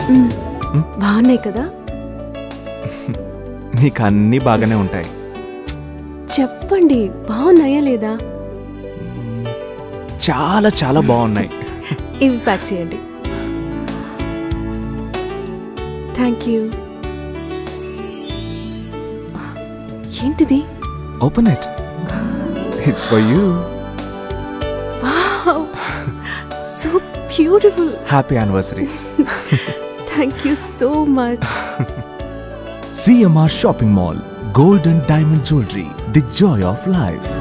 మ్, బాగున్నాయి కదా నీకు అన్నీ బాగానే ఉంటాయి చెప్పండి బాగున్నాయా లేదా చాలా చాలా బాగున్నాయి ఇవి ప్యాక్ చేయండి థ్యాంక్ యూ ఏంటిది open it it's for you so beautiful happy anniversary thank you so much CMR shopping mall gold and diamond jewellery the joy of life